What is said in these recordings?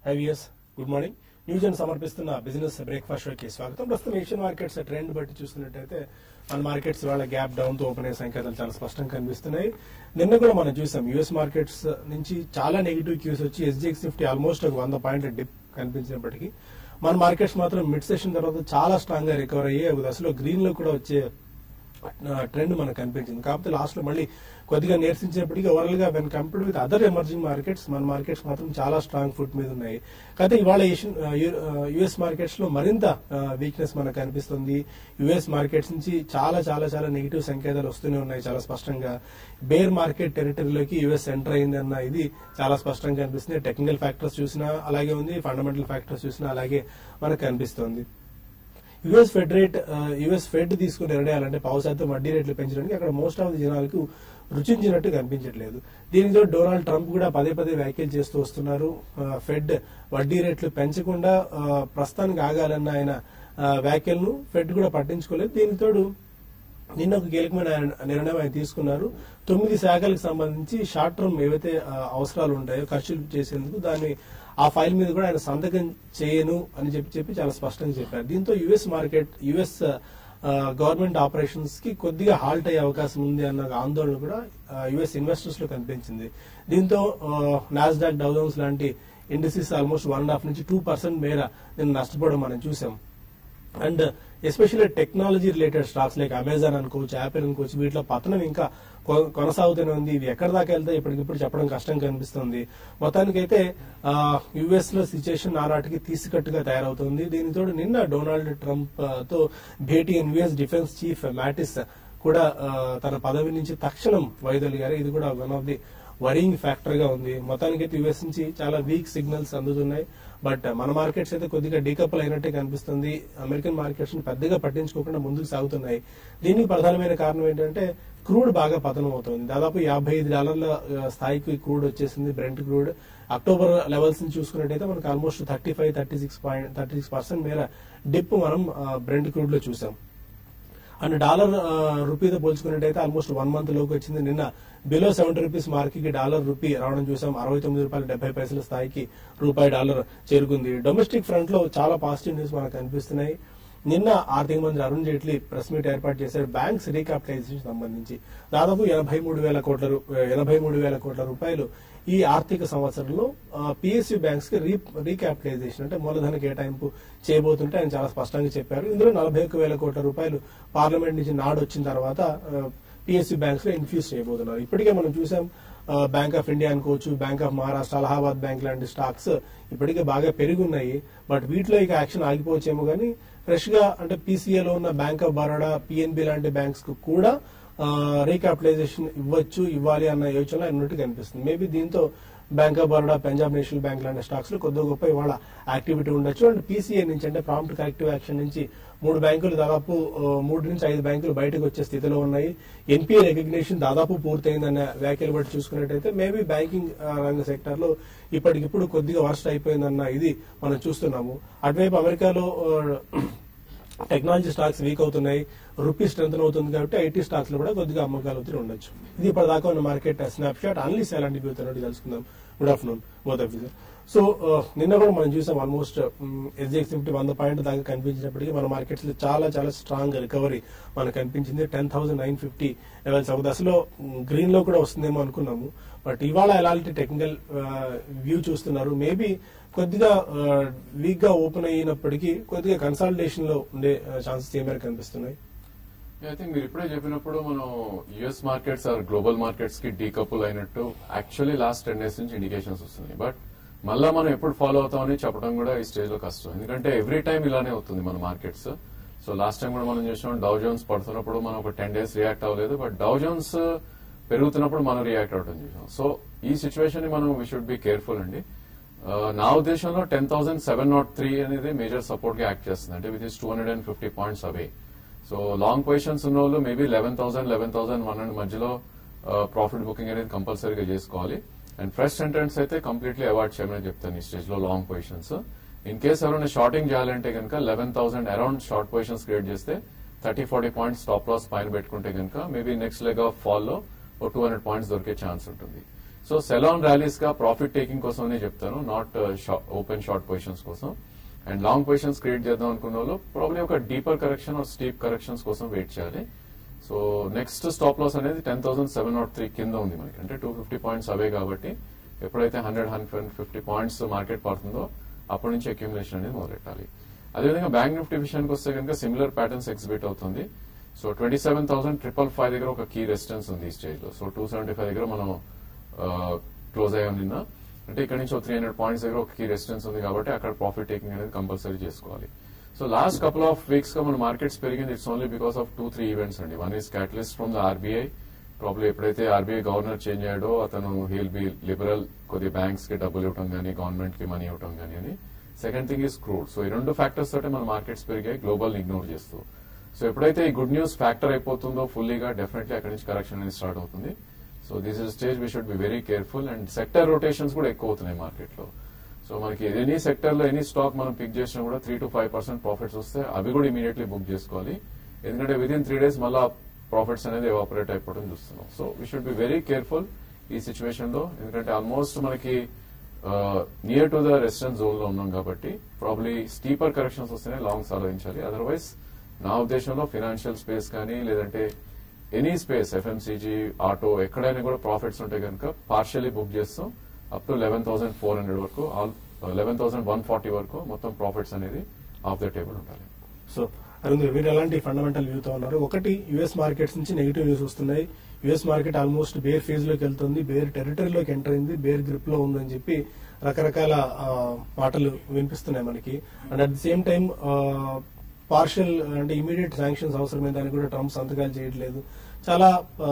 IVS good morning న్యూజన్ సమర్పిస్తున్న business breakfast షోకి స్వాగతం ప్రస్తుతం ఏషియన్ మార్కెట్స్ ట్రెండ్ బట్టి చూస్తున్నట్టయితే మన మార్కెట్స్ వాళ్ళ గ్యాప్ డౌన్ తో ఓపెన్ అయ్యే సంకేతాలు చాలా స్పష్టంగా కనిపిస్తున్నాయి నిన్న కూడా మనం చూసాం యుఎస్ మార్కెట్స్ నుంచి చాలా నెగిటివ్ క్యూస్ వచ్చి ఎస్జిఎక్స్ నిఫ్టీ ఆల్మోస్ట్ ఒక వంద పాయింట్ డిప్ కనిపించినప్పటికీ మన మార్కెట్స్ మాత్రం మిడ్ సెషన్ తర్వాత చాలా స్ట్రాంగ్ గా రికవర్ అయ్యి ఒక దశలో గ్రీన్ లో కూడా వచ్చే ట్రెండ్ మనకు కనిపించింది కాకపోతే లాస్ట్ లో మళ్ళీ కొద్దిగా నీరసించినప్పటికీ ఓవరాల్ గా when compared with other emerging markets మన మార్కెట్స్ మాత్రం చాలా స్ట్రాంగ్ ఫుట్ మీద ఉన్నాయి కాకపోతే ఇవాళ ఏషియన్ యుఎస్ మార్కెట్స్ లో మరింత వీక్నెస్ మనకు కనిపిస్తుంది యుఎస్ మార్కెట్స్ నుంచి చాలా చాలా చాలా నెగిటివ్ సంకేతాలు వస్తూనే ఉన్నాయి చాలా స్పష్టంగా బేర్ మార్కెట్ టెరిటరీలోకి యుఎస్ ఎంటర్ అయింది అన్న ఇది చాలా స్పష్టంగా కనిపిస్తుంది టెక్నికల్ ఫ్యాక్టర్స్ చూసినా అలాగే ఉంది ఫండమెంటల్ ఫ్యాక్టర్స్ చూసినా అలాగే మనకు కనిపిస్తుంది US Fed rate US Fed తీసుకునే నిర్ణయాలంటే పావు శాతం వడ్డీ రేట్లు పెంచడానికి అక్కడ మోస్ట్ ఆఫ్ ది జనాలకు రుచించినట్టు కనిపించట్లేదు దీనితో డొనాల్డ్ ట్రంప్ కూడా పదే పదే వ్యాఖ్యలు చేస్తూ వస్తున్నారు ఆ, ఫెడ్ వడ్డీ రేట్లు పెంచకుండా ఆ, ప్రస్తుతానికి ఆగాలన్న ఆయన ఆ, వ్యాఖ్యలను ఫెడ్ కూడా పట్టించుకోలేదు దీనితోడు నిన్న ఒక కీలకమైన నిర్ణయం ఆయన తీసుకున్నారు తొమ్మిది శాఖలకు సంబంధించి షార్ట్ టర్మ్ ఏవైతే ఆ, అవసరాలు ఉంటాయో ఖర్చులు చేసేందుకు దాన్ని ఆ ఫైల్ మీద కూడా ఆయన సంతకం చేయను అని చెప్పి చెప్పి చాలా స్పష్టంగా చెప్పారు దీంతో US market US government operations కి కొద్దిగా హాల్ట్ అయ్యే అవకాశం ఉంది అన్న ఆందోళన కూడా యుఎస్ ఇన్వెస్టర్స్ లో కనిపించింది దీంతో నాస్డాక్ డౌజన్స్ లాంటి industries almost one and half నుంచి టూ పర్సెంట్ మేర నిన్న నష్టపోవడం మనం చూసాం and especially technology related stocks like Amazon అనుకోవచ్చు యాపిల్ అనుకోవచ్చు వీటిలో పతనం ఇంకా కొ- కొనసాగుతూనే ఉంది ఇవి ఎక్కడి దాకా వెళ్తే ఇప్పటికిప్పుడు చెప్పడం కష్టం కనిపిస్తుంది మొత్తానికైతే యుఎస్ లో సిచ్యుయేషన్ నానాటికి తీసికట్టుగా తయారవుతుంది దీనితో నిన్న డొనాల్డ్ ట్రంప్ ఆ, తో భేటీ యుఎస్ డిఫెన్స్ చీఫ్ మ్యాటిస్ కూడా ఆ, తన పదవి నుంచి తక్షణం వైదొలిగారు ఇది కూడా one of the worrying factor గా ఉంది మొత్తానికైతే యుఎస్ నుంచి చాలా వీక్ సిగ్నల్స్ అందుతున్నాయి బట్ మన మార్కెట్స్ అయితే కొద్దిగా డీకపుల్ అయినట్టే కనిపిస్తుంది అమెరికన్ మార్కెట్స్ ని పెద్దగా పట్టించుకోకుండా ముందుకు సాగుతున్నాయి దీనికి ప్రధానమైన కారణం ఏంటంటే క్రూడ్ బాగా పతనం అవుతుంది దాదాపు యాభై ఐదు డాలర్ల ఆ, స్థాయికి క్రూడ్ వచ్చేసింది బ్రెంట్ క్రూడ్ అక్టోబర్ లెవెల్స్ ని చూసుకున్నట్టయితే మనకు almost thirty five thirty six point thirty six percent మేర డిప్ మనం బ్రెంట్ క్రూడ్ లో చూసాం అండ్ డాలర్ ఆ, రూపీతో పోల్చుకున్నట్టయితే ఆల్మోస్ట్ వన్ మంత్ లోకి వచ్చింది నిన్న బిలో సెవెంటీ రూపీస్ మార్క్ కి డాలర్ రూపీ రావడం చూసాం అరవై తొమ్మిది రూపాయలు డెబ్బై పైసల స్థాయికి రూపాయి డాలర్ చేరుకుంది డొమెస్టిక్ ఫ్రంట్ లో చాలా పాజిటివ్ న్యూస్ మనకు కనిపిస్తున్నాయి నిన్న ఆర్థిక మంత్రి అరుణ్ జైట్లీ ప్రెస్ మీట్ ఏర్పాటు చేశారు బ్యాంక్స్ రీకాపిటలైజేషన్ సంబంధించి దాదాపు ఎనభై మూడు వేల కోట్ల రూ- ఎనభై మూడు వేల కోట్ల రూపాయలు ఈ ఆర్థిక సంవత్సరంలో పిఎస్యు బ్యాంక్స్ కి రీ రీక్యాపిటలైజేషన్ అంటే మూలధన కేటాయింపు చేయబోతుంటే ఆయన చాలా స్పష్టంగా చెప్పారు ఇందులో నలభై ఒక్క వేల కోట్ల రూపాయలు పార్లమెంట్ నుంచి నాడు వచ్చిన తర్వాత పిఎస్యు బ్యాంక్స్ లో ఇన్ఫ్యూజ్ చేయబోతున్నారు ఇప్పటికే మనం చూసాం బ్యాంక్ ఆఫ్ ఇండియా అనుకోవచ్చు Bank of Maharashtra Allahabad Bank లాంటి స్టాక్స్ ఇప్పటికే బాగా పెరుగున్నాయి బట్ వీటిలో ఇక యాక్షన్ ఆగిపోవచ్చేమో కానీ ఫ్రెష్ గా అంటే PCA లో ఉన్న బ్యాంక్ ఆఫ్ బరోడా పిఎన్బి లాంటి బ్యాంక్స్ కు కూడా రీక్యాపిటలైజేషన్ ఇవ్వచ్చు ఇవ్వాలి అన్న యోచన ఉన్నట్టు కనిపిస్తుంది మేబీ దీంతో Bank of Baroda Punjab National Bank లాంటి స్టాక్స్ లో కొద్దిగా గొప్ప ఇవాళ యాక్టివిటీ ఉండొచ్చు అండ్ పీసీఏ నుంచి అంటే ప్రాంప్ట్ కరెక్టివ్ యాక్షన్ నుంచి మూడు బ్యాంకులు దాదాపు ఆ, మూడు నుంచి ఐదు బ్యాంకులు బయటకు వచ్చే స్థితిలో ఉన్నాయి ఎన్పిఏ రికగ్నిషన్ దాదాపు పూర్తయిందన్న వ్యాఖ్యలు బట్టి చూసుకున్నట్టయితే మేబీ బ్యాంకింగ్ ఆ, రంగ సెక్టర్ లో ఇప్పటికిప్పుడు కొద్దిగా వర్స్ట్ అయిపోయిందన్న ఇది మనం చూస్తున్నాము అటువైపు అమెరికాలో ఆ, టెక్నాలజీ స్టాక్స్ వీక్ అవుతున్నాయి రూపీ స్ట్రెంత్ అవుతుంది కాబట్టి ఐటీ స్టాక్స్ లో కూడా కొద్దిగా అమ్మకాలు అవుతూ ఉండొచ్చు ఇది ఇప్పటిదాకా ఉన్న మార్కెట్ స్నాప్ షాట్ అన్లీస్ ఎలాంటి వ్యూ ఉన్నట్టు తెలుసుకుందాం good afternoon both of so నిన్న కూడా మనం చూసాం ఆల్మోస్ట్ ఎస్జిఎక్స్ నిఫ్టీ వంద పాయింట్ దాకా కనిపించినప్పటికీ మన మార్కెట్స్ లో చాలా చాలా స్ట్రాంగ్ రికవరీ మనకు కనిపించింది ten thousand nine fifty levels ఒక దశలో గ్రీన్ లో కూడా వస్తుందేమో అనుకున్నాము బట్ ఇవాళ ఎలాంటి టెక్నికల్ వ్యూ చూస్తున్నారు మేబీ కొద్దిగా వీక్ గా ఓపెన్ అయినప్పటికీ కొద్దిగా కన్సల్టేషన్ లో ఉండే ఛాన్సెస్ ఏమైనా కనిపిస్తున్నాయి ఐ థింక్ మీరు ఇప్పుడే చెప్పినప్పుడు మనం US markets or global markets కి డీకపుల్ అయినట్టు యాక్చువల్లీ లాస్ట్ టెన్ డేస్ నుంచి ఇండికేషన్స్ వస్తున్నాయి బట్ మళ్ళా మనం ఎప్పుడు ఫాలో అవుతామని చెప్పడం కూడా ఈ స్టేజ్ లో కష్టం ఎందుకంటే ఎవ్రీ టైం ఇలానే అవుతుంది మన మార్కెట్స్ సో లాస్ట్ టైం కూడా మనం చూసాం డౌ జోన్స్ పడుతున్నప్పుడు మనం ఒక టెన్ డేస్ రియాక్ట్ అవ్వలేదు బట్ డౌ జోన్స్ పెరుగుతున్నప్పుడు మనం రియాక్ట్ అవడం చూసాం సో ఈ సిచ్యువేషన్ ని మనం వీ షుడ్ బి కేర్ఫుల్ అండి ఆ, నా ఉద్దేశంలో ten thousand seven nought three అనేది మేజర్ సపోర్ట్ గా యాక్ట్ చేస్తుంది అంటే with is two hundred and fifty points away so long positions ఉన్న వాళ్ళు maybe eleven thousand eleven thousand one hundred మధ్యలో ప్రాఫిట్ బుకింగ్ అనేది కంపల్సరీగా చేసుకోవాలి అండ్ ఫ్రెష్ ఎంట్రెన్స్ అయితే కంప్లీట్లీ అవాయిడ్ చేయమని చెప్తాను ఈ స్టేజ్ లో లాంగ్ పొజిషన్స్ ఇన్ కేస్ ఎవరైనా షార్టింగ్ చేయాలంటే కనుక eleven thousand around short positions create చేస్తే thirty forty points stop loss పైన పెట్టుకుంటే కనుక maybe next leg of fall లో ఓ టూ హండ్రెడ్ పాయింట్స్ దొరికే ఛాన్స్ ఉంటుంది సో సెలాన్ ర్యాలీస్ గా ప్రాఫిట్ టేకింగ్ కోసమనే చెప్తాను నాట్ ఓపెన్ షార్ట్ పొజిషన్స్ కోసం అండ్ లాంగ్ పొజిషన్స్ క్రియేట్ చేద్దాం అనుకున్న వాళ్ళు ప్రాబ్లీ ఒక deeper correction or steep corrections కోసం వెయిట్ చేయాలి సో నెక్స్ట్ స్టాప్ లాస్ అనేది ten thousand seven nought three కింద ఉంది మనకి అంటే టూ ఫిఫ్టీ పాయింట్స్ అవే కాబట్టి ఎప్పుడైతే hundred hundred fifty points market పడుతుందో అప్పటి నుంచి అక్యుములేషన్ అనేది మొదలెట్టాలి అదేవిధంగా బ్యాంక్ నిఫ్టీ విషయానికి వస్తే కనుక సిమిలర్ ప్యాటర్న్స్ ఎగ్జిబిట్ అవుతుంది so twenty seven thousand triple five దగ్గర ఒక కీ రెసిస్టెన్స్ ఉంది ఈ స్టేజ్ లో సో టూ సెవెంటీ ఫైవ్ దగ్గర మనం క్లోజ్ అయ్యాం నిన్న అంటే ఇక్కడ నుంచి త్రీ హండ్రెడ్ పాయింట్స్ దగ్గర ఒక కీ రెసిస్టెన్స్ ఉంది కాబట్టి అక్కడ ప్రాఫిట్ టేకింగ్ అనేది కంపల్సరీ చేసుకోవాలి so last couple of weeks గా మన మార్కెట్స్ పెరిగింది it's only because of two three events అండి one is catalyst from the RBI probably ఎప్పుడైతే ఆర్బీఐ గవర్నర్ చేంజ్ అయ్యాడో అతను హీల్ బి లిబరల్ కొద్ది బ్యాంక్స్ కి డబ్బులు ఇవ్వడం కానీ గవర్నమెంట్ కి మనీ ఇవ్వడం కానీ అని second thing is crude so ఈ రెండు ఫ్యాక్టర్స్ తోటే మన మార్కెట్స్ పెరిగాయి గ్లోబల్ ఇగ్నోర్ చేస్తూ సో ఎప్పుడైతే ఈ గుడ్ న్యూస్ ఫ్యాక్టర్ అయిపోతుందో ఫుల్లీగా డెఫినెట్లీ అక్కడి నుంచి కరెక్షన్ అనేది స్టార్ట్ అవుతుంది so this is stage we should be very careful and sector rotations కూడా ఎక్కువ అవుతున్నాయి మార్కెట్ లో సో మనకి ఎనీ సెక్టర్ లో ఎనీ స్టాక్ మనం పిక్ చేసినా కూడా three to five percent profits వస్తే అవి కూడా ఇమీడియట్లీ బుక్ చేసుకోవాలి ఎందుకంటే విత్ ఇన్ త్రీ డేస్ మళ్ళా ప్రాఫిట్స్ అనేది ఎవాపరేట్ అయిపోవడం చూస్తున్నాం so we should be very careful ఈ సిచ్యువేషన్ లో ఎందుకంటే ఆల్మోస్ట్ మనకి near to the residence zone లో ఉన్నాం కాబట్టి ప్రాబ్లీ స్టీపర్ కరెక్షన్స్ వస్తేనే లాంగ్స్ ఆలోచించాలి అదర్వైజ్ నా ఉద్దేశంలో ఫినాన్షియల్ స్పేస్ కానీ లేదంటే ఎనీ స్పేస్ ఎఫ్ఎంసీజీ ఆటో ఎక్కడైనా కూడా ప్రాఫిట్స్ ఉంటే కనుక పార్షియలీ బుక్ చేస్తాం up to eleven thousand four hundred వరకు లెవెన్ థౌసండ్ వన్ ఫార్టీ వరకు మొత్తం ప్రాఫిట్స్ అనేది ఆఫ్ ద టేబుల్ ఉండాలి సో అరుణ్ మీరు ఎలాంటి ఫండమెంటల్ వ్యూతో ఉన్నారు ఒకటి యుఎస్ మార్కెట్స్ నుంచి నెగిటివ్ న్యూస్ వస్తున్నాయి US market almost bear phase లోకి వెళ్తుంది బేర్ టెరిటరీలోకి ఎంటర్ అయింది బేర్ గ్రిప్ లో ఉందని చెప్పి రకరకాల ఆ, మాటలు వినిపిస్తున్నాయి మనకి and at the same time partial అంటే ఇమీడియట్ శాంక్షన్స్ అవసరమైన దానికి కూడా ట్రంప్ సంతకాలు చేయట్లేదు చాలా ఆ,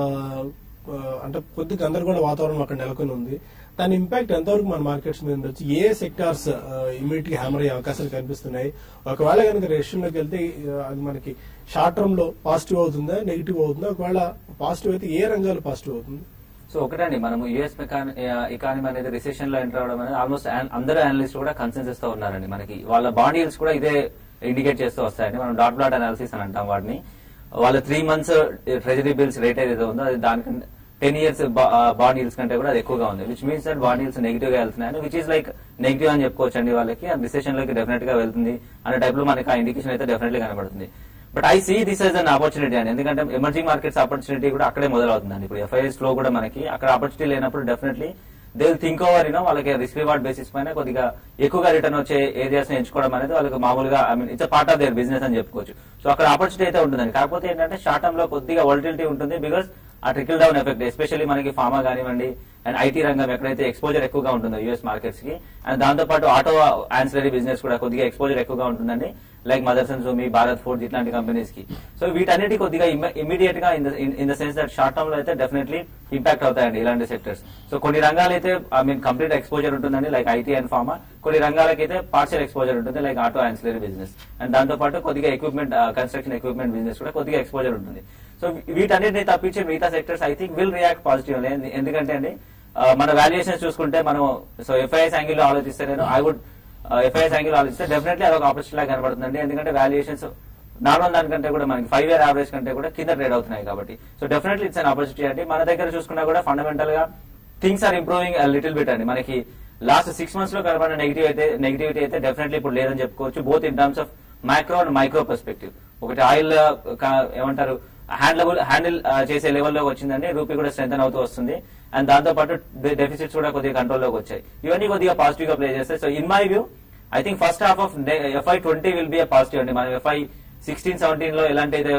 ఆ, అంటే కొద్ది గందరగోళ వాతావరణం అక్కడ నెలకొని ఉంది దాని ఇంపాక్ట్ ఎంతవరకు మన మార్కెట్స్ మీద ఉండొచ్చు ఏ సెక్టార్స్ ఇమీడియట్ గా హ్యామర్ అయ్యే అవకాశాలు కనిపిస్తున్నాయి ఒకవేళ కనుక రెషన్లోకి వెళ్తే ఆ, అది మనకి షార్ట్ టర్మ్ లో పాజిటివ్ అవుతుందా నెగిటివ్ అవుతుందా ఒకవేళ పాజిటివ్ అయితే ఏ రంగాలు పాజిటివ్ అవుతుంది సో ఒకటండి మనం యుఎస్ ఎకానమీ అనేది రిసెషన్ లో ఎంటర్ అవడం అనేది ఆల్మోస్ట్ అందరూ అనలిస్ట్ కూడా కన్సెన్సెస్ తో ఉన్నారండి మనకి వాళ్ళ బాండ్ yields కూడా ఇదే ఇండికేట్ చేస్తూ వస్తాయండి మనం డాట్ డాట్ అనాలిసిస్ అని అంటాం వాటిని వాళ్ళ three months treasury bills rate ఏదైతే ఉందో అది దానికంటే టెన్ ఇయర్స్ బాండ్ yields కంటే కూడా అది ఎక్కువగా ఉంది which means that bond yields negative గా వెళ్తున్నాయి విచ్ ఈస్ లైక్ నెగిటివ్ అని చెప్పుకోవచ్చు అండి వాళ్ళకి రిసెషన్ లోకి డెఫినెట్ గా వెళ్తుంది అనే టైప్ లో మనకి ఆ ఇండికేషన్ అయితే డెఫినెట్లీ కనబడుతుంది but I see this as an opportunity అండి ఎందుకంటే ఎమర్జింగ్ మార్కెట్స్ ఆపర్చునిటీ కూడా అక్కడే మొదలవుతుందండి ఇప్పుడు ఎఫ్ఐఎస్ లో కూడా మనకి అక్కడ ఆపర్చునిటీ లేనప్పుడు definitely they will think over you know వాళ్ళకి రిస్క్ రివార్డ్ బేసిస్ పైన కొద్దిగా ఎక్కువగా రిటర్న్ వచ్చే ఏరియాస్ ని ఎంచుకోవడం అనేది వాళ్ళకి మామూలుగా I mean it's part of their business అని చెప్పుకోవచ్చు సో అక్కడ ఆపర్చునిటీ అయితే ఉంటుందండి కాకపోతే ఏంటంటే షార్ట్ టర్మ్ లో కొద్దిగా వొలటిలిటీ ఉంటుంది బికాస్ ఆ ట్రికల్ డౌన్ ఎఫెక్ట్ ఎస్పెషల్లీ మనకి ఫార్మా కానివ్వండి అండ్ ఐటీ రంగం ఎక్కడైతే ఎక్స్పోజర్ ఎక్కువగా ఉంటుందో యూఎస్ మార్కెట్స్ కి అండ్ దాంతో పాటు ఆటో ఆన్సిలరీ బిజినెస్ కూడా కొద్దిగా ఎక్స్పోజర్ ఎక్కువగా ఉంటుందండి like Motherson Sumi Bharat Forge ఇట్లాంటి కంపెనీస్ కి సో వీటన్నిటి కొద్దిగా ఇమీడియట్ గా in the sense that short term లో అయితే డెఫినెట్లీ ఇంపాక్ట్ అవుతాయండి ఇలాంటి సెక్టర్స్ సో కొన్ని రంగాలైతే ఐ మీన్ కంప్లీట్ ఎక్స్పోజర్ ఉంటుందండి లైక్ ఐటీ అండ్ ఫార్మా కొన్ని రంగాలకైతే పార్షియల్ ఎక్స్పోజర్ ఉంటుంది like auto ancillary business and దాంతో పాటు కొద్దిగా ఎక్విప్మెంట్ కన్స్ట్రక్షన్ ఎక్విప్మెంట్ బిజినెస్ కూడా కొద్దిగా ఎక్స్పోజర్ ఉంటుంది సో వీటన్నిటిని తప్పించి మిగతా sectors I think will react positive ఎందుకంటే అండి ఆ, మన వాల్యుయేషన్స్ చూసుకుంటే మనం సో ఎఫ్ఐఎస్ యాంగిల్ లో ఆలోచిస్తే నేను ఐ వుడ్ ఎఫ్ఐఎస్ యాంగిల్ ఆలోచిస్తే డెఫినెట్లీ అదొక ఆపర్చునిటీ లాగా కనబడుతుందండి ఎందుకంటే వాల్యుయేషన్స్ నార్మల్ దానికంటే కూడా మనకి ఫైవ్ ఇయర్ యావరేజ్ కంటే కూడా కింద ట్రేడ్ అవుతున్నాయి కాబట్టి so definitely it's an opportunity అండి మన దగ్గర చూసుకున్నా కూడా ఫండమెంటల్ గా things are improving little bit అండి మనకి లాస్ట్ సిక్స్ మంత్స్ లో కనబడిన నెగిటివ్ అయితే నెగిటివిటీ అయితే డెఫినెట్లీ ఇప్పుడు లేదని చెప్పుకోవచ్చు both in terms of micro and micro perspective ఒకటి ఆయిల్ ఏమంటారు హ్యాండ్లబుల్ హ్యాండిల్ చేసే లెవెల్లో వచ్చిందండి రూపీ కూడా స్ట్రెంగ్ అవుతూ వస్తుంది అండ్ దాంతో పాటు డెఫిసిట్స్ కూడా కొద్దిగా కంట్రోల్లోకి వచ్చాయి ఇవన్నీ కొద్దిగా పాజిటివ్ గా ప్లే చేస్తాయి so in my view I think first half of FY twenty will be positive అండి మనం ఎఫ్ఐ సిక్స్టీన్ సెవెంటీన్ లో ఎలాంటి అయితే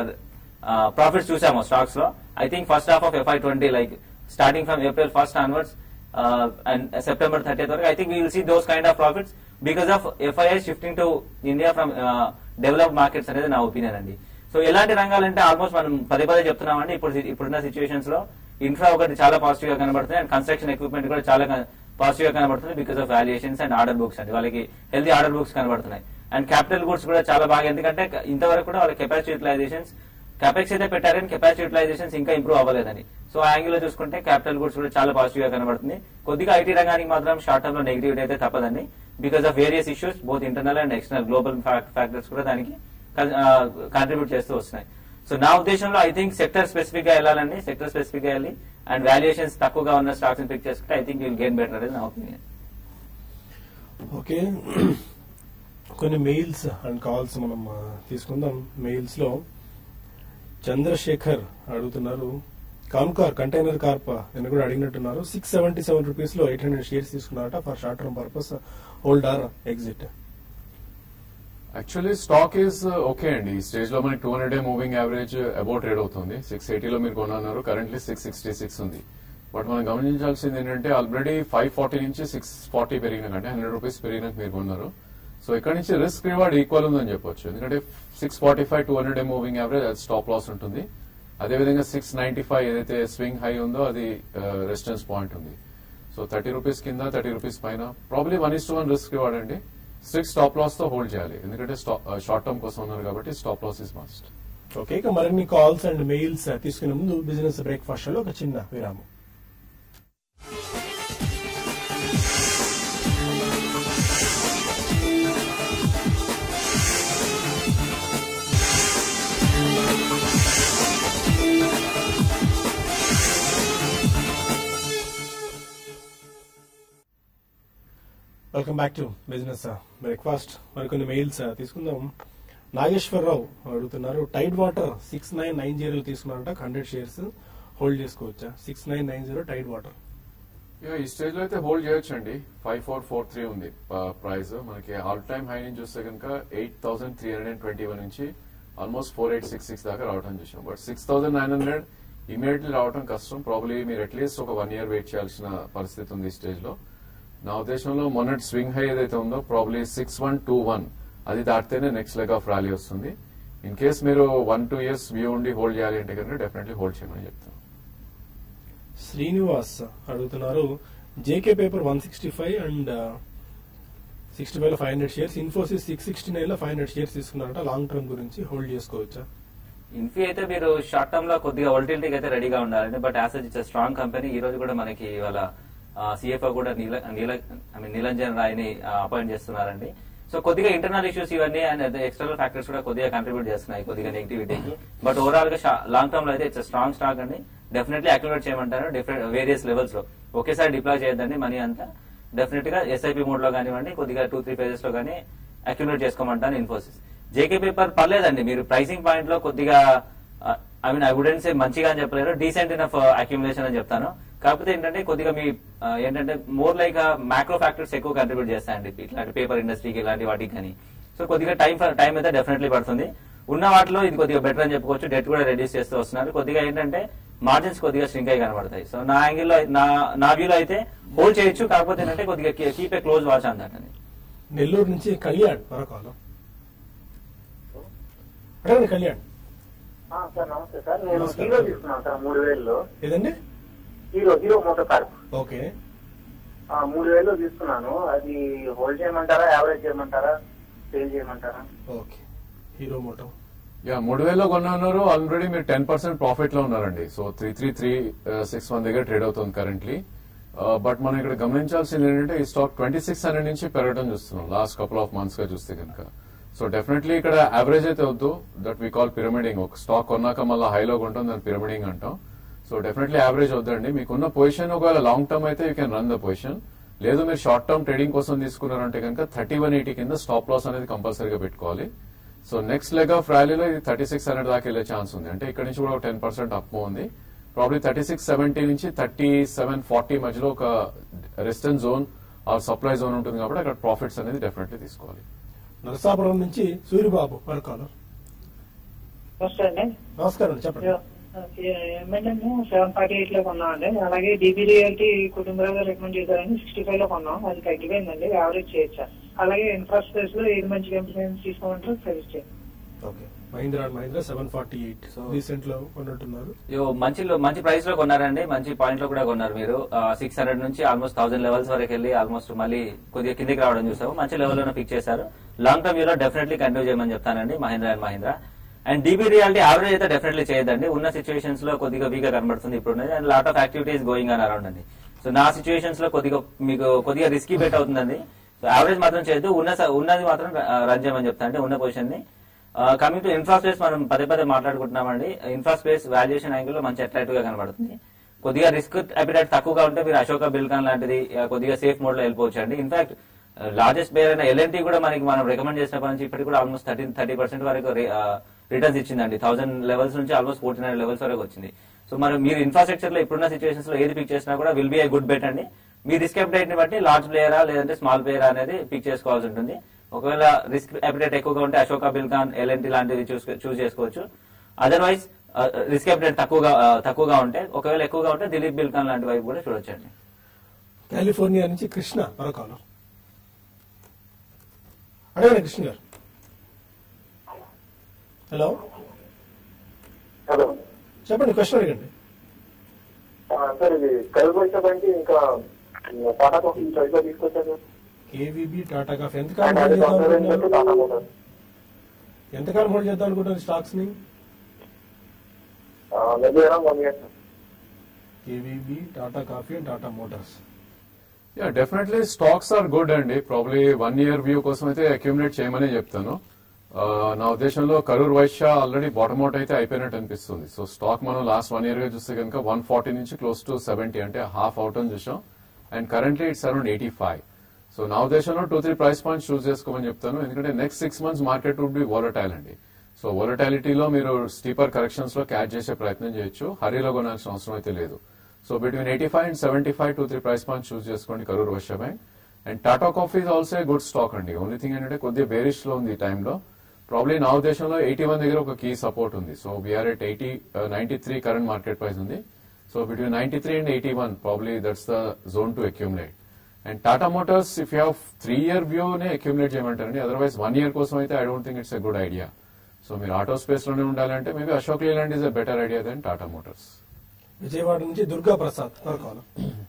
ప్రాఫిట్స్ చూసామో స్టాక్స్ లో I think first half of FY twenty like starting from April first onwards and September thirty వరకు I think will see those kind of profits because of FII shifting to India from developed markets అనేది నా opinion అండి so ఎలాంటి రంగాలంటే almost మనం పదే పదే చెప్తున్నామండి ఇప్పుడు ఇప్పుడున్న సిచ్యువేషన్స్ లో ఇన్ఫ్రా ఒకటి చాలా పాజిటివ్ గా కనబడుతుంది అండ్ కన్స్ట్రక్షన్ ఎక్విప్మెంట్ కూడా చాలా పాజిటివ్ గా కనబడుతుంది because of valuations and order books అండి వాళ్ళకి హెల్తీ ఆర్డర్ బుక్స్ కనబడుతున్నాయి అండ్ క్యాపిటల్ గుడ్స్ కూడా చాలా బాగా ఎందుకంటే ఇంతవరకు కూడా వాళ్ళ కెపాసిటీ యూటిలైజేషన్స్ కెపాక్స్ అయితే పెట్టారు కానీ కెపాసిటీ యూటిలైజేషన్స్ ఇంకా ఇంప్రూవ్ అవ్వలేదని సో ఆ యాంగిల్ లో చూసుకుంటే క్యాపిటల్ గుడ్స్ కూడా చాలా పాజిటివ్ గా కనబడుతుంది కొద్దిగా ఐటీ రంగానికి మాత్రం షార్ట్ టర్మ్ లో నెగిటివిటీ అయితే తప్పదండి because of various issues both internal and external global factors కూడా దానికి కంట్రిబ్యూట్ చేస్తూ వస్తున్నాయి సో నా ఉద్దేశంలో ఐ థింక్ సెక్టర్ స్పెసిఫిక్ గా వెళ్ళాలండి సెక్టర్ స్పెసిఫిక్ గా వెళ్ళి అండ్ వాల్యుయేషన్స్ తక్కువగా ఉన్న స్టాక్స్ పిక్ చేసుకుంటే I think will gain better అనేది నా ఒపీనియన్ ఓకే కొన్ని మెయిల్స్ అండ్ కాల్స్ మనం ఆ, తీసుకుందాం మెయిల్స్ లో చంద్రశేఖర్ అడుగుతున్నారు కాన్కార్ కంటైనర్ కార్ప్ నేను కూడా అడిగినట్టున్నారు సిక్స్ సెవెంటీ సెవెన్ రూపీస్ లో ఎయిట్ హండ్రెడ్ షేర్స్ తీసుకున్నారట for short term purpose hold or exit actually stock is okay అండి ఈ స్టేజ్ లో మనకి two hundred day moving average about trade అవుతుంది సిక్స్ ఎయిటీలో మీరు కొన్నారు కరెంట్లీ సిక్స్ సిక్స్టీ సిక్స్ ఉంది బట్ మనం గమనించాల్సింది ఏంటంటే ఆల్రెడీ ఫైవ్ ఫార్టీ నుంచి సిక్స్ ఫార్టీ పెరిగినాక అంటే హండ్రెడ్ రూపీస్ పెరిగినాక మీరు కొన్నారు సో ఇక్కడ నుంచి రిస్క్ రివార్డ్ ఈక్వల్ ఉందని చెప్పొచ్చు ఎందుకంటే six forty five two hundred day moving average అది స్టాప్ లాస్ ఉంటుంది అదేవిధంగా సిక్స్ నైన్టీ ఫైవ్ ఏదైతే స్వింగ్ హై ఉందో అది రెసిస్టెన్స్ పాయింట్ ఉంది సో థర్టీ రూపీస్ కింద థర్టీ రూపీస్ పైన probably one is to one risk reward అండి స్ట్రిక్ట్ స్టాప్ లాస్ తో హోల్డ్ చేయాలి ఎందుకంటే షార్ట్ టర్మ్ కోసం ఉన్నారు కాబట్టి stop loss is must okay ఇక మరిన్ని కాల్స్ అండ్ మెయిల్స్ తీసుకునే ముందు బిజినెస్ బ్రేక్ఫాస్ట్ లో ఒక చిన్న విరామం welcome back to business breakfast మరికొన్ని మెయిల్స్ తీసుకుందాం నాగేశ్వరరావు అడుగుతున్నారు Tide Water six nine nine zero తీసుకున్నారంట హండ్రెడ్ షేర్స్ హోల్డ్ చేసుకోవచ్చా six nine nine zero Tide Water ఇక ఈ స్టేజ్ లో అయితే హోల్డ్ చేయొచ్చు అండి ఫైవ్ ఫోర్ ఫోర్ త్రీ ఉంది ప్రైస్ మనకి ఆల్ టైమ్ హై నుంచి చూస్తే కనుక eight thousand three hundred and twenty one నుంచి almost four eight six six దాకా రావడం చూసాం but six thousand nine hundred immediately రావడం కష్టం ప్రాబ్లీ మీరు అట్లీస్ట్ ఒక వన్ ఇయర్ వెయిట్ చేయాల్సిన పరిస్థితి ఉంది ఈ స్టేజ్ లో నా ఉద్దేశంలో మొన్నటి స్వింగ్ హై ఏదైతే ఉందో probably six one two one అది దాటితేనే నెక్స్ట్ లెగ్ ఆఫ్ ర్యాలీ వస్తుంది ఇన్ కేస్ మీరు వన్ టూ ఇయర్స్ వ్యూ ఉండి హోల్డ్ చేయాలి అంటే కనుక డెఫినెట్లీ హోల్డ్ చేయమని చెప్తాను శ్రీనివాస్ అడుగుతున్నారు JK Paper one sixty five and sixty five లో five hundred shares Infosys six sixty nine లో ఫైవ్ హండ్రెడ్ షేర్స్ తీసుకున్నారంట లాంగ్ టర్మ్ గురించి హోల్డ్ చేసుకోవచ్చా ఇన్ఫీ అయితే మీరు షార్ట్ టర్మ్ లో కొద్దిగా వోల్టిలిటీకి అయితే రెడీగా ఉండాలండి but as it's strong company ఈ రోజు కూడా మనకి ఇవాళ సిఎఫ్ఓ కూడా నీల నీల ఐ మీన్ నీలంజన్ రాయ్ని అపాయింట్ చేస్తున్నారండి సో కొద్దిగా ఇంటర్నల్ ఇష్యూస్ ఇవన్నీ అండ్ ఎక్స్టర్నల్ ఫ్యాక్టర్స్ కూడా కొద్దిగా కంట్రిబ్యూట్ చేస్తున్నాయి కొద్దిగా నెగిటివిటీకి బట్ ఓవరాల్ గా లాంగ్ టర్మ్ లో అయితే ఇట్స్ స్ట్రాంగ్ స్టాక్ అండి డెఫినెట్లీ అక్యుములేట్ చేయమంటారు డిఫరెంట్ వేరియస్ లెవెల్స్ లో ఒకేసారి డిప్లాయ్ చేయొద్దండి మనీ అంతా డెఫినెట్ గా ఎస్ఐపి మోడ్ లో కానివ్వండి కొద్దిగా టూ త్రీ పేజెస్ లో కానీ అక్యుములేట్ చేసుకోమంటాను ఇన్ఫోసిస్ జేకే పేపర్ పర్లేదండి మీరు ప్రైసింగ్ పాయింట్ లో కొద్దిగా I mean I wouldn't say మంచిగా అని చెప్పలేరు డీసెంట్ ఇనఫ్ అక్యుములేషన్ అని చెప్తాను కాకపోతే ఏంటంటే కొద్దిగా మీ ఆ, ఏంటంటే మోర్ లైక్ మ్యాక్రో ఫ్యాక్టర్స్ ఎక్కువ కంట్రిబ్యూట్ చేస్తాయండి ఇట్లాంటి పేపర్ ఇండస్ట్రీకి ఇలాంటి వాటికి కానీ సో కొద్దిగా టైం టైం అయితే డెఫినెట్లీ పడుతుంది ఉన్న వాటిలో ఇది కొద్దిగా బెటర్ అని చెప్పుకోవచ్చు డెట్ కూడా రెడ్యూస్ చేస్తూ వస్తున్నారు కొద్దిగా ఏంటంటే మార్జిన్స్ కొద్దిగా స్ట్రింక్ అయి కనబడతాయి సో నా యాంగిల్ లో నా నా వ్యూలో అయితే హోల్డ్ చేయొచ్చు కాకపోతే ఏంటంటే కొద్దిగా కీప్ ఏ క్లోజ్ వాచ్ అందండి నెల్లూరు నుంచి కళ్యాణ్ మరొక కాలం అడగండి కళ్యాణ్ ఆ, సార్ నమస్తే సార్ నేను నమస్కారం. హీరో తీసుకున్నాను సార్ మూడు వేలలో ఏదండి హీరో హీరో మోటార్ కార్ ఓకే ఆ, మూడు వేలు తీసుకున్నాను అది హోల్డ్ చేయమంటారా యావరేజ్ చేయమంటారా సేల్ చేయమంటారా ఓకే హీరో మోటో యా మూడు వేలలో కొన్నారు ఆల్రెడీ మీరు టెన్ పర్సెంట్ ప్రాఫిట్ లో ఉన్నారండి so three three three six one దగ్గర ట్రేడ్ అవుతుంది కరెంట్లీ బట్ మనం ఇక్కడ గమనించాల్సింది ఏంటంటే ఈ స్టాక్ ట్వంటీ సిక్స్ హండ్రెడ్ నుంచి పెరగడం చూస్తున్నాం లాస్ట్ కపుల్ ఆఫ్ మంత్స్ గా చూస్తే కనుక సో డెఫినెట్లీ ఇక్కడ యావరేజ్ అయితే వద్దు దట్ వీ కాల్ పిరమిడింగ్ ఒక స్టాక్ కొన్నాక మళ్ళీ హైలో ఉంటుంది దాన్ని పిరమిడింగ్ అంటాం సో డెఫినెట్లీ యావరేజ్ వద్దండి మీకున్న పొజిషన్ ఒకవేళ లాంగ్ టర్మ్ అయితే you can run the position లేదు మీరు షార్ట్ టర్మ్ ట్రేడింగ్ కోసం తీసుకున్నారంటే కనుక థర్టీ వన్ ఎయిటీ కింద స్టాప్ లాస్ అనేది కంపల్సరీగా పెట్టుకోవాలి సో నెక్స్ట్ లెగ్ ఆఫ్ ర్యాలీలో ఇది థర్టీ సిక్స్ హండ్రెడ్ దాకా వెళ్ళే ఛాన్స్ ఉంది అంటే ఇక్కడ నుంచి కూడా ఒక టెన్ పర్సెంట్ అప్ ఉంది ప్రాబ్లీ థర్టీ సిక్స్ సెవెంటీ నుంచి థర్టీ సెవెన్ ఫార్టీ మధ్యలో ఒక రెసిస్టెన్స్ జోన్ ఆ సప్లై జోన్ ఉంటుంది కాబట్టి అక్కడ ప్రాఫిట్స్ అనేది డెఫినెట్లీ తీసుకోవాలి నరసాపురం నుంచి సూర్యబాబు మరొక కాలం ఫస్ట్ అండి నమస్కారం అండి చెప్పండి ఎంఎన్ఎం సెవెన్ ఫార్టీ ఎయిట్ లో కొన్నాం అండి అలాగే డీబీ రియాలిటీ కుటుంబరావు రికమెండ్ చేశారని సిక్స్టీ ఫైవ్ లో కొన్నాం అది తగ్గిపోయిందండి యావరేజ్ చేయొచ్చా అలాగే ఇన్ఫ్రాస్ట్రక్చర్ లో ఏది మంచి కంపెనీ తీసుకోమంటారు సజెస్ట్ చేయండి okay Mahindra and Mahindra seven forty eight So- recent లో కొన్నట్టున్నారు యో మంచి లో- మంచి ప్రైస్ లో కొన్నారండి మంచి పాయింట్ లో కూడా కొన్నారు మీరు సిక్స్ హండ్రెడ్ నుంచి ఆల్మోస్ట్ థౌసండ్ లెవెల్స్ వరకు వెళ్ళి ఆల్మోస్ట్ మళ్ళీ కొద్దిగా కిందికి రావడం చూసాము మంచి లెవెల్ లోనే ఫిక్స్ చేశారు లాంగ్ టర్మ్ వ్యూలో డెఫినెట్లీ కంటిన్యూ చేయమని చెప్తానండి Mahindra and Mahindra and DB Realty average అయితే డెఫినెట్లీ చేయదండి ఉన్న సిచ్యువేషన్స్ లో కొద్దిగా వీక్ గా కనబడుతుంది ఇప్పుడు and lot of activities going on around అండి సో నా సిచ్యువేషన్స్ లో కొద్దిగా మీకు కొద్దిగా రిస్కీ బెట్ అవుతుందండి సో యావరేజ్ మాత్రం చేయొద్దు ఉన్న స- ఉన్నది మాత్రం రన్ చేయమని చెప్తాను ఉన్న పొజిషన్ ని కమింగ్ టు ఇన్ఫ్రా స్పేస్ మనం పదే పదే మాట్లాడుకుంటున్నామండి ఇన్ఫ్రా స్పేస్ వాల్యుయేషన్ యాంగిల్ లో మంచి అట్రాక్టివ్ గా కనబడుతుంది కొద్దిగా రిస్క్ అపిటైట్ తక్కువగా ఉంటే మీరు అశోక బిల్కాన్ లాంటిది ఆ, కొద్దిగా సేఫ్ మోడ్ లో వెళ్ళిపోవచ్చు అండి ఇన్ఫాక్ట్ లార్జెస్ట్ పేర్ అయిన ఎల్ఎన్టీ కూడా మనకి మనం రికమెండ్ చేసినప్పటి నుంచి ఇప్పటికి కూడా ఆల్మోస్ట్ థర్టీ థర్టీ పర్సెంట్ వరకు రిటర్న్స్ ఇచ్చిందండి థౌసండ్ లెవెల్స్ నుంచి ఆల్మోస్ట్ ఫోర్టీ నైన్ లెవెల్స్ వరకు వచ్చింది సో మరి మీరు ఇన్ఫ్రాస్ట్రక్చర్ లో ఇప్పుడున్న సిచువేషన్స్ లో ఏది పిక్ చేసినా కూడా will be a good bet అండి మీ రిస్క్ అపిటైట్ ని బట్టి లార్జ్ ప్లేయరా లేదంటే స్మాల్ ప్లేయరా అనేది పిక్ చేసుకోవాల్సి ఉంటుంది ఒకవేళ రిస్క్ అపిటైట్ ఎక్కువగా ఉంటే అశోక బిల్కాన్ ఎల్ఎన్టీ లాంటివి చూస్ చూస్ చేసుకోవచ్చు అదర్వైజ్ రిస్క్ అపిటైట్ తక్కువగా ఆ, తక్కువగా ఉంటే ఒకవేళ ఎక్కువగా ఉంటే దిలీప్ బిల్కాన్ లాంటి వైపు కూడా చూడొచ్చండి కాలిఫోర్నియా నుంచి కృష్ణ మరో కాలర్ అడగండి కృష్ణ గారు హలో హలో చెప్పండి క్వశ్చన్ అడగండి ఆ, సార్ ఇది కలుపు బండి ఇంకా టాటా కాఫీ చాయిస్ లో తీసుకొచ్చారు కేవీబీ టాటా కాఫీ అండ్ ఎంతకాలం అదే హోల్డ్ చేద్దాం కాంగ్రెస్ అనుకుంటున్నారు టాటా మోటార్స్ ఎంతకాలం హోల్డ్ చేద్దాం అనుకుంటున్నారు స్టాక్స్ ని maybe around one year sir KVB Tata Coffee and Tata Motors yeah definitely stocks are good అండి ప్రాబ్లీ వన్ ఇయర్ వ్యూ కోసం అయితే అక్యూమిలేట్ చేయమని చెప్తాను ఆ, నా ఉద్దేశంలో Karur Vysya already bottom out అయితే అయిపోయినట్టు అనిపిస్తుంది సో స్టాక్ మనం లాస్ట్ వన్ ఇయర్ గా చూస్తే కనుక వన్ ఫార్టీ నుంచి క్లోజ్ టు సెవెంటీ అంటే హాఫ్ అవుట్ అని చూసాం and currently it's around eighty five సో నా ఉద్దేశంలో two three price points choose చేసుకోమని చెప్తాను ఎందుకంటే next six months market would be volatile అండి సో వోలటాలిటీలో మీరు స్టీపర్ కరెక్షన్స్ లో క్యాచ్ చేసే ప్రయత్నం చేయొచ్చు హరీలో కొనాల్సిన అవసరం అయితే లేదు so between eighty five and seventy five two three price points choose చేసుకోండి Karur Vysya Bank and Tata Coffee is also good stock అండి ఓన్లీ థింగ్ ఏంటంటే కొద్దిగా బేరిష్ లో ఉంది ఈ టైంలో ప్రాబ్లీ నా ఉద్దేశంలో ఎయిటీ వన్ దగ్గర ఒక కీ సపోర్ట్ ఉంది so we're at eighty ninety three current market price ఉంది so between ninety three and eighty one probably that's the zone to accumulate and Tata Motors if you have three year view నే accumulate చేయమంటారండి otherwise one year కోసం అయితే I don't think it's a good idea so మీరు auto space లోనే ఉండాలంటే maybe Ashok Leyland is a better idea then Tata Motors Vijayawada నుంచి దుర్గా ప్రసాద్ మరో caller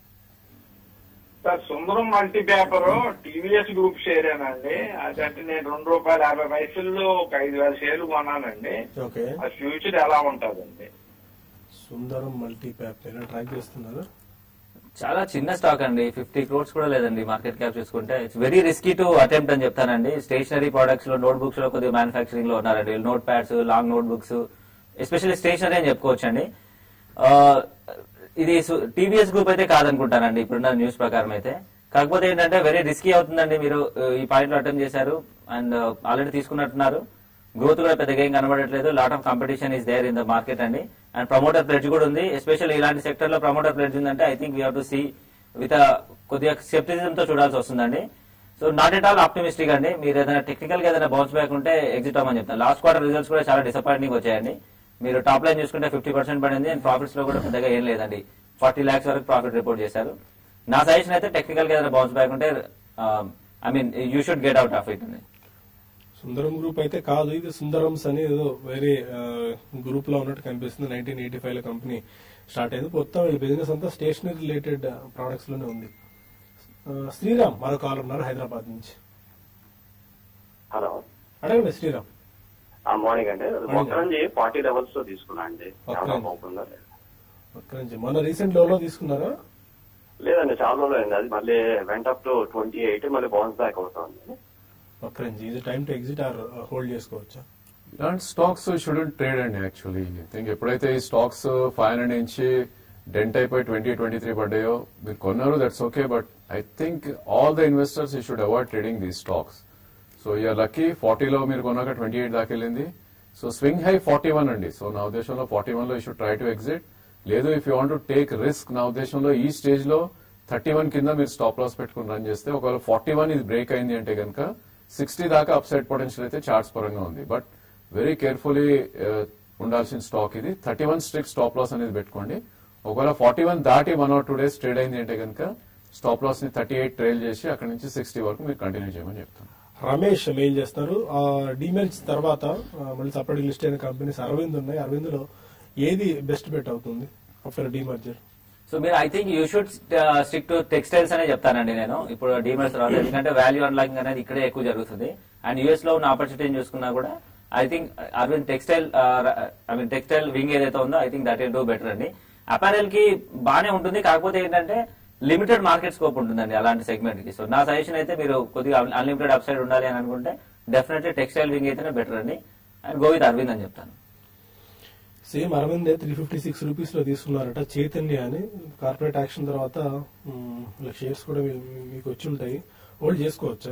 sir Sundaram multi paper TVS group share అండి అదంటే నేను రెండు రూపాయల యాభై పైసల్లో ఒక ఐదు వేల షేర్లు కొన్నానండి ఓకే ఆ ఫ్యూచర్ ఎలా ఉంటుందండి సుందరం మల్టీ ప్యాప్ ఎలా ట్రాక్ చేస్తున్నారు చాలా చిన్న స్టాక్ అండి ఫిఫ్టీ క్రోర్స్ కూడా లేదండి మార్కెట్ క్యాప్ చూసుకుంటే it's very risky to attempt అని చెప్తానండి స్టేషనరీ ప్రొడక్ట్స్ లో నోట్ బుక్స్ లో కొద్దిగా మ్యానుఫాక్చరింగ్ లో ఉన్నారండి note pads long note books especially stationery అని చెప్పుకోవచ్చండి ఆ, ఇది టీవీఎస్ గ్రూప్ అయితే కాదనుకుంటానండి ఇప్పుడున్న న్యూస్ ప్రకారం అయితే కాకపోతే ఏంటంటే వెరీ రిస్కీ అవుతుందండి మీరు ఆ, ఈ పాయింట్ లో అటెంప్ట్ చేశారు అండ్ ఆల్రెడీ తీసుకున్నట్టున్నారు గ్రోత్ కూడా పెద్దగా ఏం కనబడట్లేదు lot of competition is there in the market అండి అండ్ ప్రమోటర్ ప్లెడ్జ్ కూడా ఉంది ఎస్పెషల్ ఇలాంటి సెక్టర్ లో ప్రమోటర్ ప్లెడ్జ్ ఉందంటే I think we have to see with కొద్దిగా స్కెప్టిజం తో చూడాల్సి వస్తుందండి so not at all optimistic అండి మీరు ఏదైనా టెక్నికల్ గా ఏదైనా బౌన్స్ బ్యాక్ ఉంటే ఎగ్జిట్ అవ్వమని చెప్తాను లాస్ట్ క్వార్టర్ రిజల్ట్స్ కూడా చాలా డిసప్పాయింటింగ్ వచ్చాయండి మీరు టాప్ లైన్ చూసుకుంటే ఫిఫ్టీ పర్సెంట్ పడింది అండ్ ప్రాఫిట్స్ లో కూడా పెద్దగా ఏం లేదండి ఫార్టీ లాక్స్ వరకు ప్రాఫిట్ రిపోర్ట్ చేశారు నా సజెషన్ అయితే టెక్నికల్ గా ఏదైనా బౌన్స్ బ్యాక్ ఉంటే I mean you should get out of it అండి సుందరం గ్రూప్ అయితే కాదు ఇది సుందరమ్స్ అని ఏదో వేరే గ్రూప్ లో ఉన్నట్టు కనిపిస్తుంది నైన్టీన్ ఎయిటీ ఫైవ్ లో కంపెనీ స్టార్ట్ అయింది మొత్తం ఈ బిజినెస్ అంతా స్టేషనరీ రిలేటెడ్ ప్రొడక్ట్స్ లోనే ఉంది ఆ, శ్రీరామ్ మరో కాల్ ఉన్నారు హైదరాబాద్ నుంచి హలో అడగండి శ్రీరామ్ ఆ మార్నింగ్ అండి మొక్క నుంచి ఫార్టీ లెవెల్స్ లో తీసుకున్నా అండి Okay. చాలా బాగుందా ఒక్క నుంచి మొన్న రీసెంట్ లో తీసుకున్నారా లేదండి చాలా రోజులు అయింది అది మళ్ళీ went up to twenty eight మళ్ళీ బౌన్స్ బ్యాక్ అవుతుంది ఒక్క నుంచి ఇది time to exit or hold చేసుకోవచ్చా ఇలాంటి స్టాక్స్ షుడెంట్ ట్రేడ్ అండి యాక్చువల్లీ థింక్ ఎప్పుడైతే ఈ స్టాక్స్ ఫైవ్ హండ్రెడ్ నుంచి డెంట్ అయిపోయి ట్వంటీ ట్వంటీ త్రీ పడ్డాయో మీరు కొన్నారు that's okay but I think all the investors you should avoid trading these stocks so you're lucky ఫార్టీలో మీరు కొన్నాక ట్వంటీ ఎయిట్ దాకా వెళ్ళింది so swing high forty one అండి సో నా ఉద్దేశంలో ఫార్టీ వన్ లో you should try to exit లేదు if you want to take risk నా ఉద్దేశంలో ఈ స్టేజ్ లో థర్టీ వన్ కింద మీరు స్టాప్ లాస్ పెట్టుకుని రన్ చేస్తే ఒకవేళ ఫార్టీ వన్ ఇది బ్రేక్ అయింది అంటే కనుక సిక్స్టీ దాకా అప్ సైడ్ పొటెన్షియల్ అయితే చార్ట్స్ పరంగా ఉంది బట్ వెరీ కేర్ఫుల్లీ ఉండాల్సిన స్టాక్ ఇది thirty one strict stop loss అనేది పెట్టుకోండి ఒకవేళ ఫార్టీ వన్ దాటి one or two days trade అయింది అంటే కనుక స్టాప్ లాస్ ని థర్టీ ఎయిట్ ట్రైల్ చేసి అక్కడ నుంచి సిక్స్టీ వరకు మీరు కంటిన్యూ చేయమని చెప్తాను రమేష్ మెయిల్ చేస్తారు ఆ డిమెల్స్ తర్వాత ఆ, మళ్ళీ సపరేట్ లిస్ట్ అయిన కంపెనీస్ అరవింద్ ఉన్నాయి అరవింద్ లో ఏది బెస్ట్ బెట్ అవుతుంది ఆఫ్టర్ డిమర్జర్ సో మీరు I think you should stick to textiles అనే చెప్తానండి నేను ఇప్పుడు డిమార్ట్స్ తర్వాత ఎందుకంటే వాల్యూ అన్లాకింగ్ అనేది ఇక్కడే ఎక్కువ జరుగుతుంది అండ్ యూఎస్ లో ఉన్న ఆపర్చునిటీని చూసుకున్నా కూడా I think Arvind textile I mean textile wing ఏదైతే ఉందో I think that will do better అండి అపారెల్ కి బానే ఉంటుంది కాకపోతే ఏంటంటే లిమిటెడ్ మార్కెట్ స్కోప్ ఉంటుందండి అలాంటి సెగ్మెంట్ కి సో నా సజెషన్ అయితే మీరు కొద్దిగా అన్లిమిటెడ్ అప్ సైడ్ ఉండాలి అని అనుకుంటే డెఫినెట్లీ టెక్స్టైల్ వింగ్ అయితేనే బెటర్ అండి అండ్ గో విత్ అరవింద్ అని చెప్తాను సేమ్ అరవిందే త్రీ ఫిఫ్టీ సిక్స్ రూపీస్ లో తీసుకున్నారట చైతన్య అని కార్పొరేట్ యాక్షన్ తర్వాత మ్, వీళ్ళ షేర్స్ కూడా మీ- మీ- మీకు వచ్చి ఉంటాయి హోల్డ్ చేసుకోవచ్చా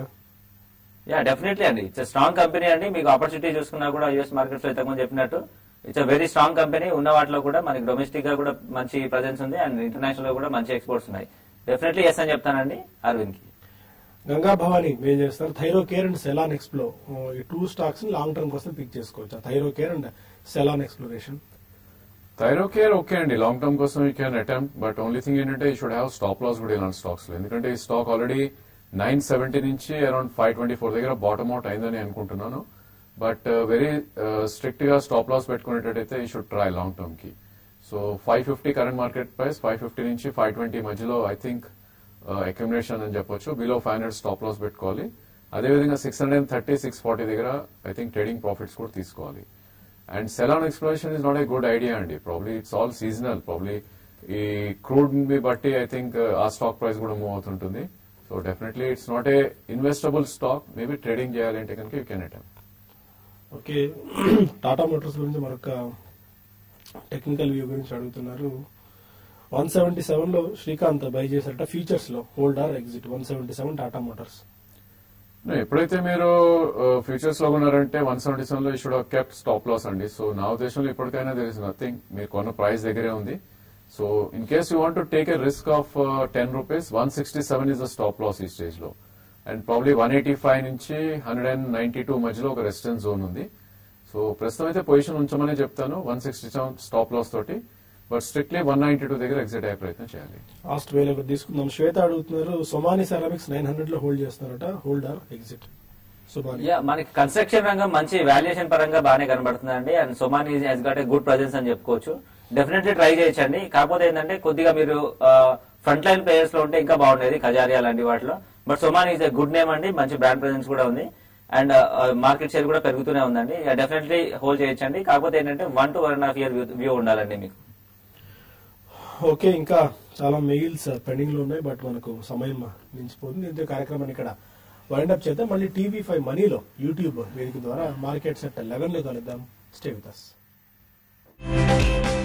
యా డెఫినెట్లీ అండి ఇట్స్ స్ట్రాంగ్ కంపెనీ అండి మీకు ఆపర్చునిటీ చూసుకున్నా కూడా యూఎస్ మార్కెట్స్ లో ఇంతకుముందు చెప్పినట్టు ఇట్స్ వెరీ స్ట్రాంగ్ కంపెనీ ఉన్న వాటిలో కూడా మనకి డొమెస్టిక్ గా కూడా మంచి ప్రజెన్స్ ఉంది అండ్ ఇంటర్నేషనల్ గా కూడా మంచి ఎక్స్పోర్ట్స్ ఉన్నాయి డెఫినెట్లీ ఎస్ అని చెప్తానండి అరవింద్ కి గంగా భవాని ఏం చేస్తారు థైరో కేర్ అండ్ సెలాన్ ఎక్స్ప్లో ఈ టూ స్టాక్స్ ని లాంగ్ టర్మ్ కోసం పిక్ చేసుకోవచ్చు Thyrocare and Selan exploration Thyrocare okay అండి లాంగ్ టర్మ్ కోసం you can attempt but only thing ఏంటంటే ఈ షుడ్ హ్యావ్ స్టాప్ లాస్ కూడా ఇలాంటి స్టాక్స్ లో ఎందుకంటే ఈ స్టాక్ ఆల్రెడీ నైన్ సెవెంటీ నుంచి అరౌండ్ ఫైవ్ ట్వంటీ ఫోర్ దగ్గర బాటమ్ అవుట్ అయిందని అనుకుంటున్నాను బట్ వెరీ స్ట్రిక్ట్ గా స్టాప్ లాస్ పెట్టుకునేటట్టయితే ఈ షుడ్ ట్రై లాంగ్ టర్మ్ కి so five fifty current market price five fifty నుంచి ఫైవ్ ట్వంటీ మధ్యలో ఐ థింక్ అక్యుమిలేషన్ అని చెప్పొచ్చు below five hundred stop loss పెట్టుకోవాలి అదేవిధంగా six hundred thirty six forty దగ్గర ఐ థింక్ ట్రేడింగ్ ప్రాఫిట్స్ కూడా తీసుకోవాలి and Selan exploration is not a good idea అండి probably it's all seasonal probably ఈ క్రూడ్ ని బట్టి ఐ థింక్ ఆ స్టాక్ ప్రైస్ కూడా మూవ్ అవుతుంటుంది so definitely it's not a investable stock maybe trading చేయాలంటే కనుక you can attempt okay Tata Motors గురించి మరొక టెక్నికల్ వ్యూ గురించి అడుగుతున్నారు వన్ సెవెంటీ సెవెన్ లో శ్రీకాంత్ బై చేశారట ఫీచర్స్ లో holder exit one seventy seven Tata Motors No, ఎప్పుడైతే మీరు ఫ్యూచర్స్ లో ఉన్నారంటే వన్ సెవెంటీ సెవెన్ లో షుడ్ కెప్ట్ స్టాప్ లాస్ అండి సో నా ఉద్దేశంలో ఇప్పటికైనా దర్ ఇస్ నథింగ్ మీరు కొన్న ప్రైస్ దగ్గరే ఉంది so in case you want to take a risk of ten rupees one sixty seven is the stop loss ఈ స్టేజ్ లో and probably one eighty five నుంచి హండ్రెడ్ అండ్ నైన్టీ టూ మధ్యలో ఒక resistance zone ఉంది so ప్రస్తుతం అయితే position ఉంచమనే చెప్తాను one sixty seven stop loss తోటి but strictly one ninety two దగ్గర ఎగ్జిట్ అయ్యే ప్రయత్నం చేయాలి లాస్ట్ వేలో ఒకటి తీసుకుందాం శ్వేత అడుగుతున్నారు సొమాని సెరామిక్స్ నైన్ హండ్రెడ్ లో హోల్డ్ చేస్తున్నారట హోల్డర్ ఎగ్జిట్ సొమాని యా మనకి కన్స్ట్రక్షన్ రంగం మంచి వాల్యుయేషన్ పరంగా బాగానే కనబడుతుందండి and Somani he's got a good presence అని చెప్పుకోవచ్చు డెఫినెట్లీ ట్రై చేయొచ్చండి కాకపోతే ఏంటంటే కొద్దిగా మీరు ఫ్రంట్ లైన్ ప్లేయర్స్ లో ఉంటే ఇంకా బాగుండేది ఖజారియా లాంటి వాటిలో but Somani is a good name అండి మంచి బ్రాండ్ ప్రెజెన్స్ కూడా ఉంది అండ్ మార్కెట్ షేర్ కూడా పెరుగుతూనే ఉందండి డెఫినెట్లీ హోల్డ్ చేయొచ్చండి కాకపోతే ఏంటంటే one to one and half year view ఉండాలండి మీకు ఓకే ఇంకా చాలా మెయిల్స్ పెండింగ్ లో ఉన్నాయి బట్ మనకు సమయం మించిపోతుంది దీంతో ఈ కార్యక్రమాన్ని ఇక్కడ వైండ్ అప్ చేద్దాం మళ్ళీ టీవీ ఫైవ్ మనీలో యూట్యూబ్ వేదిక ద్వారా మార్కెట్ సెట్ లెవెన్ లో కలుద్దాం స్టే విత్ అస్